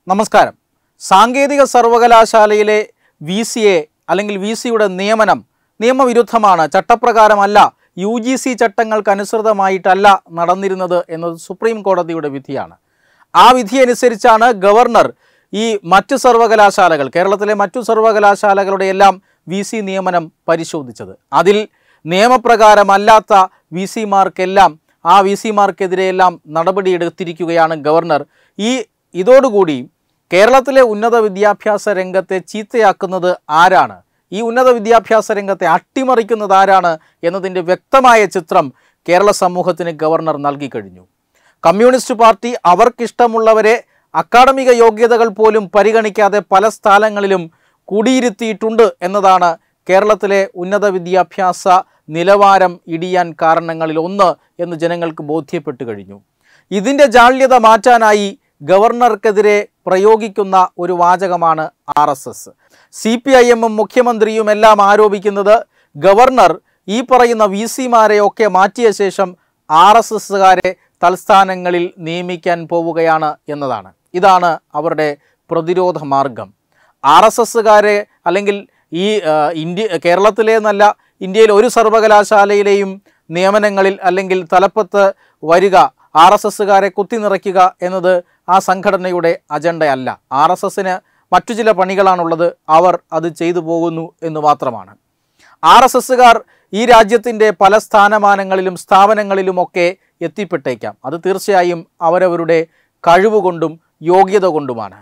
നമസ്കാരം സാങ്കേതിക സർവകലാശാലയിലെ വി സി എ അല്ലെങ്കിൽ വി സിയുടെ നിയമനം നിയമവിരുദ്ധമാണ് ചട്ടപ്രകാരമല്ല യു ജി സി ചട്ടങ്ങൾക്കനുസൃതമായിട്ടല്ല നടന്നിരുന്നത് എന്നത് സുപ്രീം കോടതിയുടെ വിധിയാണ് ആ വിധി അനുസരിച്ചാണ് ഗവർണർ ഈ മറ്റു സർവകലാശാലകൾ കേരളത്തിലെ മറ്റു സർവകലാശാലകളുടെ എല്ലാം വി സി നിയമനം പരിശോധിച്ചത് അതിൽ നിയമപ്രകാരമല്ലാത്ത വി സിമാർക്കെല്ലാം ആ വി സിമാർക്കെതിരെയെല്ലാം നടപടിയെടുത്തിരിക്കുകയാണ് ഗവർണർ ഈ ഇതോടുകൂടി കേരളത്തിലെ ഉന്നത വിദ്യാഭ്യാസ രംഗത്തെ ചീത്തയാക്കുന്നത് ആരാണ് ഈ ഉന്നത വിദ്യാഭ്യാസ രംഗത്തെ അട്ടിമറിക്കുന്നത് ആരാണ് എന്നതിൻ്റെ വ്യക്തമായ ചിത്രം കേരള സമൂഹത്തിന് ഗവർണർ നൽകി കഴിഞ്ഞു കമ്മ്യൂണിസ്റ്റ് പാർട്ടി അവർക്കിഷ്ടമുള്ളവരെ അക്കാഡമിക യോഗ്യതകൾ പോലും പരിഗണിക്കാതെ പല സ്ഥലങ്ങളിലും കുടിയിരുത്തിയിട്ടുണ്ട് എന്നതാണ് കേരളത്തിലെ ഉന്നത വിദ്യാഭ്യാസ നിലവാരം ഇടിയാൻ കാരണങ്ങളിൽ ഒന്ന് എന്ന് ജനങ്ങൾക്ക് ബോധ്യപ്പെട്ടു കഴിഞ്ഞു ഇതിൻ്റെ ജാള്യത മാറ്റാനായി ഗവർണർക്കെതിരെ പ്രയോഗിക്കുന്ന ഒരു വാചകമാണ് R S S C P I എമ്മും മുഖ്യമന്ത്രിയും എല്ലാം ആരോപിക്കുന്നത് ഗവർണർ ഈ പറയുന്ന വി സിമാരെയൊക്കെ മാറ്റിയ ശേഷം ആർ എസ് എസ്സുകാരെ തൽസ്ഥാനങ്ങളിൽ നിയമിക്കാൻ പോവുകയാണ് എന്നതാണ് ഇതാണ് അവരുടെ പ്രതിരോധ മാർഗം ആർ എസ് എസ്സുകാരെ അല്ലെങ്കിൽ ഈ ആ, ഇന്ത്യ കേരളത്തിലെ എന്നല്ല ഇന്ത്യയിൽ ഒരു സർവകലാശാലയിലെയും നിയമനങ്ങളിൽ അല്ലെങ്കിൽ തലപ്പത്ത് വരിക ആർ എസ് എസ്സുകാരെ കുത്തിനിറയ്ക്കുക എന്നത് ആ സംഘടനയുടെ അജണ്ടയല്ല ആർ എസ് എസിന് മറ്റു ചില പണികളാണുള്ളത് അവർ അത് ചെയ്തു പോകുന്നു എന്ന് മാത്രമാണ് ആർ എസ് എസ്സുകാർ ഈ രാജ്യത്തിൻ്റെ പല സ്ഥാനമാനങ്ങളിലും സ്ഥാപനങ്ങളിലുമൊക്കെ എത്തിപ്പെട്ടേക്കാം അത് തീർച്ചയായും അവരവരുടെ കഴിവുകൊണ്ടും യോഗ്യത കൊണ്ടുമാണ്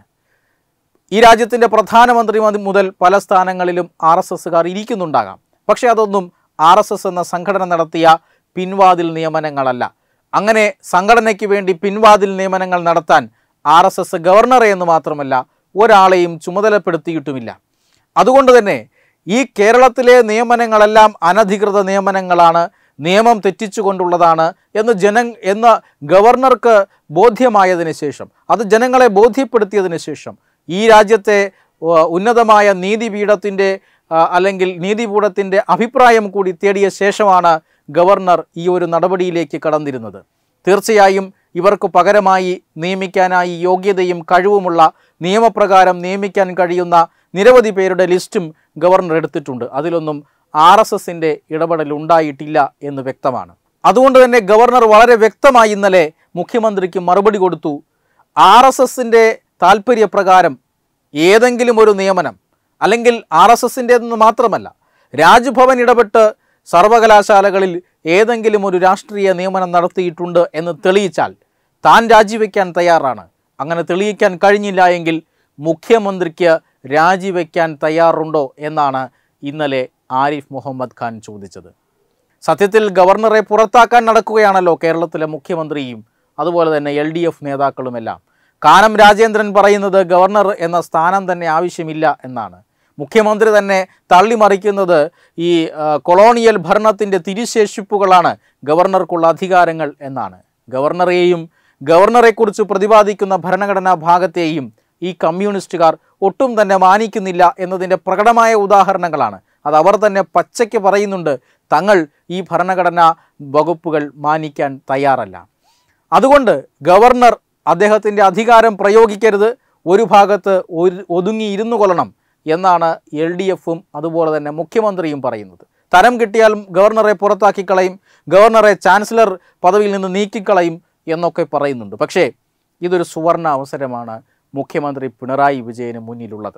ഈ രാജ്യത്തിൻ്റെ പ്രധാനമന്ത്രി മതി- മുതൽ പല സ്ഥാനങ്ങളിലും ആർ എസ് എസ്സുകാർ ഇരിക്കുന്നുണ്ടാകാം പക്ഷേ അതൊന്നും ആർ എസ് എസ് എന്ന സംഘടന നടത്തിയ പിൻവാതിൽ നിയമനങ്ങളല്ല അങ്ങനെ സംഘടനയ്ക്ക് വേണ്ടി പിൻവാതിൽ നിയമനങ്ങൾ നടത്താൻ ആർ എസ് എസ് ഗവർണറെ എന്ന് മാത്രമല്ല ഒരാളെയും ചുമതലപ്പെടുത്തിയിട്ടുമില്ല അതുകൊണ്ട് തന്നെ ഈ കേരളത്തിലെ നിയമനങ്ങളെല്ലാം അനധികൃത നിയമനങ്ങളാണ് നിയമം തെറ്റിച്ചുകൊണ്ടുള്ളതാണ് എന്ന് ജന എന്ന് ഗവർണർക്ക് ബോധ്യമായതിന് ശേഷം അത് ജനങ്ങളെ ബോധ്യപ്പെടുത്തിയതിന് ശേഷം ഈ രാജ്യത്തെ ഉ- ഉന്നതമായ നീതിപീഠത്തിൻ്റെ ആ, അല്ലെങ്കിൽ നീതിപീഠത്തിൻ്റെ അഭിപ്രായം കൂടി തേടിയ ശേഷമാണ് ഗവർണർ ഈ ഒരു നടപടിയിലേക്ക് കടന്നിരുന്നത് തീർച്ചയായും ഇവർക്ക് പകരമായി നിയമിക്കാനായി യോഗ്യതയും കഴിവുമുള്ള നിയമപ്രകാരം നിയമിക്കാൻ കഴിയുന്ന നിരവധി പേരുടെ ലിസ്റ്റും ഗവർണർ എടുത്തിട്ടുണ്ട് അതിലൊന്നും ആർ എസ് എസിൻ്റെ ഇടപെടൽ ഉണ്ടായിട്ടില്ല എന്ന് വ്യക്തമാണ് അതുകൊണ്ട് തന്നെ ഗവർണർ വളരെ വ്യക്തമായി ഇന്നലെ മുഖ്യമന്ത്രിക്ക് മറുപടി കൊടുത്തു ആർ എസ് എസിൻ്റെ താല്പര്യപ്രകാരം ഏതെങ്കിലും ഒരു നിയമനം അല്ലെങ്കിൽ ആർ എസ് എസിൻ്റെതെന്ന് മാത്രമല്ല രാജ്ഭവൻ ഇടപെട്ട് സർവകലാശാലകളിൽ ഏതെങ്കിലും ഒരു രാഷ്ട്രീയ നിയമനം നടത്തിയിട്ടുണ്ട് എന്ന് തെളിയിച്ചാൽ താൻ രാജിവെക്കാൻ തയ്യാറാണ് അങ്ങനെ തെളിയിക്കാൻ കഴിഞ്ഞില്ല എങ്കിൽ മുഖ്യമന്ത്രിക്ക് രാജിവെക്കാൻ തയ്യാറുണ്ടോ എന്നാണ് ഇന്നലെ ആരിഫ് മുഹമ്മദ് ഖാൻ ചോദിച്ചത് സത്യത്തിൽ ഗവർണറെ പുറത്താക്കാൻ നടക്കുകയാണല്ലോ കേരളത്തിലെ മുഖ്യമന്ത്രിയും അതുപോലെ തന്നെ എൽ ഡി എഫ് നേതാക്കളുമെല്ലാം കാനം രാജേന്ദ്രൻ പറയുന്നത് ഗവർണർ എന്ന സ്ഥാനം തന്നെ ആവശ്യമില്ല എന്നാണ് മുഖ്യമന്ത്രി തന്നെ തള്ളിമറിക്കുന്നത് ഈ ആ, കൊളോണിയൽ ഭരണത്തിൻ്റെ തിരിശേഷിപ്പുകളാണ് ഗവർണർക്കുള്ള അധികാരങ്ങൾ എന്നാണ് ഗവർണറെയും ഗവർണറെക്കുറിച്ച് പ്രതിപാദിക്കുന്ന ഭരണഘടനാ ഭാഗത്തെയും ഈ കമ്മ്യൂണിസ്റ്റുകാർ ഒട്ടും തന്നെ മാനിക്കുന്നില്ല എന്നതിൻ്റെ പ്രകടമായ ഉദാഹരണങ്ങളാണ് അത് അവർ തന്നെ പച്ചയ്ക്ക് പറയുന്നുണ്ട് തങ്ങൾ ഈ ഭരണഘടനാ വകുപ്പുകൾ മാനിക്കാൻ തയ്യാറല്ല അതുകൊണ്ട് ഗവർണർ അദ്ദേഹത്തിൻ്റെ അധികാരം പ്രയോഗിക്കരുത് ഒരു ഭാഗത്ത് ഒരു ഒതുങ്ങി ഇരുന്നു കൊള്ളണം എന്നാണ് എൽ ഡി എഫും അതുപോലെ തന്നെ മുഖ്യമന്ത്രിയും പറയുന്നത് തരം കിട്ടിയാൽ ഗവർണറെ പുറത്താക്കി കളയും ഗവർണറെ ചാൻസലർ പദവിയിൽ നിന്ന് നീക്കിക്കളയും എന്നൊക്കെ പറയുന്നുണ്ട് പക്ഷേ ഇതൊരു സുവർണ അവസരമാണ് മുഖ്യമന്ത്രി പിണറായി വിജയന് മുന്നിലുള്ളത്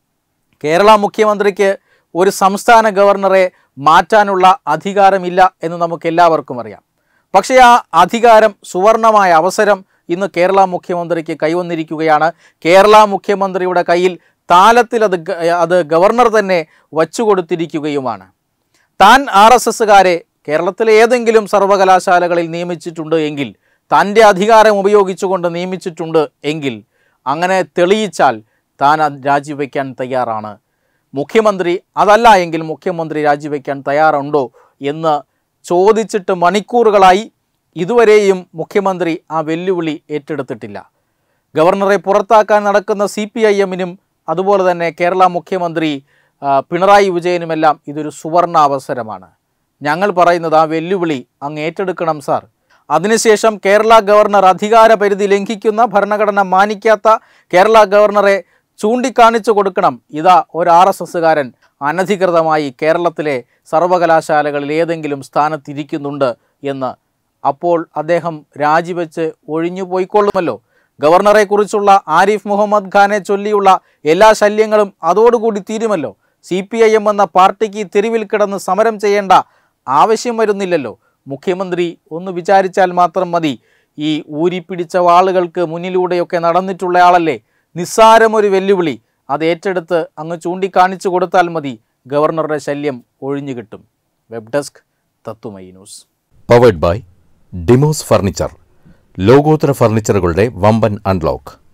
കേരള മുഖ്യമന്ത്രിക്ക് ഒരു സംസ്ഥാന ഗവർണറെ മാറ്റാനുള്ള അധികാരമില്ല എന്ന് നമുക്ക് എല്ലാവർക്കും അറിയാം പക്ഷേ ആ അധികാരം സുവർണമായ അവസരം ഇന്ന് കേരള മുഖ്യമന്ത്രിക്ക് കൈവന്നിരിക്കുകയാണ് കേരള മുഖ്യമന്ത്രിയുടെ കയ്യിൽ താലത്തിൽ അത് ഗ- അത് ഗവർണർ തന്നെ വച്ചുകൊടുത്തിരിക്കുകയുമാണ് താൻ ആർ എസ് എസ്സുകാരെ കേരളത്തിലെ ഏതെങ്കിലും സർവകലാശാലകളിൽ നിയമിച്ചിട്ടുണ്ട് എങ്കിൽ തൻ്റെ അധികാരം ഉപയോഗിച്ചുകൊണ്ട് നിയമിച്ചിട്ടുണ്ട് എങ്കിൽ അങ്ങനെ തെളിയിച്ചാൽ താൻ അത് രാജിവെക്കാൻ തയ്യാറാണ് മുഖ്യമന്ത്രി അതല്ല എങ്കിൽ മുഖ്യമന്ത്രി രാജിവെക്കാൻ തയ്യാറുണ്ടോ എന്ന് ചോദിച്ചിട്ട് മണിക്കൂറുകളായി ഇതുവരെയും മുഖ്യമന്ത്രി ആ വെല്ലുവിളി ഏറ്റെടുത്തിട്ടില്ല ഗവർണറെ പുറത്താക്കാൻ നടക്കുന്ന സി പി ഐ എമ്മിനും അതുപോലെ തന്നെ കേരള മുഖ്യമന്ത്രി ആ, പിണറായി വിജയനുമെല്ലാം ഇതൊരു സുവർണ അവസരമാണ് ഞങ്ങൾ പറയുന്നത് ആ വെല്ലുവിളി അങ്ങ് ഏറ്റെടുക്കണം സാർ അതിനുശേഷം കേരള ഗവർണർ അധികാര പരിധി ലംഘിക്കുന്ന ഭരണഘടന മാനിക്കാത്ത കേരള ഗവർണറെ ചൂണ്ടിക്കാണിച്ചു കൊടുക്കണം ഇതാ ഒരു ആർ എസ് എസ്സുകാരൻ അനധികൃതമായി കേരളത്തിലെ സർവകലാശാലകളിൽ ഏതെങ്കിലും സ്ഥാനത്തിരിക്കുന്നുണ്ട് എന്ന് അപ്പോൾ അദ്ദേഹം രാജിവെച്ച് ഒഴിഞ്ഞു പോയിക്കൊള്ളുമല്ലോ ഗവർണറെക്കുറിച്ചുള്ള ആരിഫ് മുഹമ്മദ് ഖാനെ ചൊല്ലിയുള്ള എല്ലാ ശല്യങ്ങളും അതോടുകൂടി തീരുമല്ലോ സി പി ഐ എം എന്ന പാർട്ടിക്ക് തെരുവിൽ കിടന്ന് സമരം ചെയ്യേണ്ട ആവശ്യം വരുന്നില്ലല്ലോ മുഖ്യമന്ത്രി ഒന്ന് വിചാരിച്ചാൽ മാത്രം മതി ഈ ഊരിപ്പിടിച്ച വാളുകൾക്ക് മുന്നിലൂടെയൊക്കെ നടന്നിട്ടുള്ളയാളല്ലേ നിസ്സാരമൊരു വെല്ലുവിളി അത് ഏറ്റെടുത്ത് അങ്ങ് ചൂണ്ടിക്കാണിച്ചു കൊടുത്താൽ മതി ഗവർണറുടെ ശല്യം ഒഴിഞ്ഞു കിട്ടും വെബ് ഡെസ്ക് തത്തുമൈ ന്യൂസ് പവേഡ് ബൈ ഡിമോസ് ഫർണിച്ചർ ലോകോത്തര ഫർണിച്ചറുകളുടെ വമ്പൻ അൺലോക്ക്